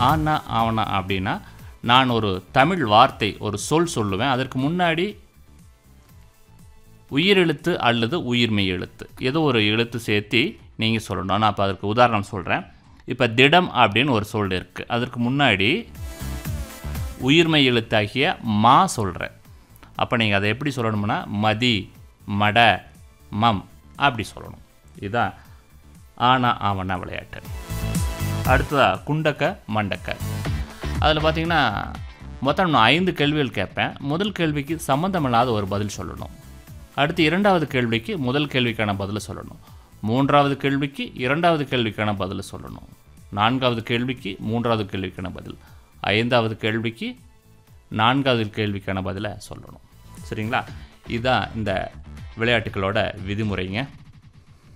ஆனா ஆவனா அப்படின்னா நான் ஒரு தமிழ் வார்த்தை ஒரு சொல் சொல்லுவேன் அதற்கு முன்னாடி உயிரெழுத்து அல்லது உயிர்மெய் எழுத்து ஏதோ ஒரு எழுத்து சேர்த்து நீங்கள் சொல்லணும் நான் அப்போ அதற்கு உதாரணம் சொல்கிறேன் இப்போ திடம் அப்படின்னு ஒரு சொல் இருக்குது அதற்கு முன்னாடி உயிர்மெய் எழுத்தாகிய மா சொல்கிறேன் அப்போ நீங்கள் அதை எப்படி சொல்லணும்னா மதி மட மம் அப்படி சொல்லணும் இதுதான் ஆனா ஆவணா விளையாட்டு அடுத்ததா குண்டக்க மண்டக்க அதில் பார்த்தீங்கன்னா மொத்தம் நான் ஐந்து கேள்விகள் கேட்பேன் முதல் கேள்விக்கு சம்மந்தமில்லாத ஒரு பதில் சொல்லணும் அடுத்து இரண்டாவது கேள்விக்கு முதல் கேள்விக்கான பதிலை சொல்லணும் மூன்றாவது கேள்விக்கு இரண்டாவது கேள்விக்கான பதிலை சொல்லணும் நான்காவது கேள்விக்கு மூன்றாவது கேள்விக்கான பதில் ஐந்தாவது கேள்விக்கு நான்காவது கேள்விக்கான பதிலை சொல்லணும் சரிங்களா இதுதான் இந்த விளையாட்டுகளோட விதிமுறைங்க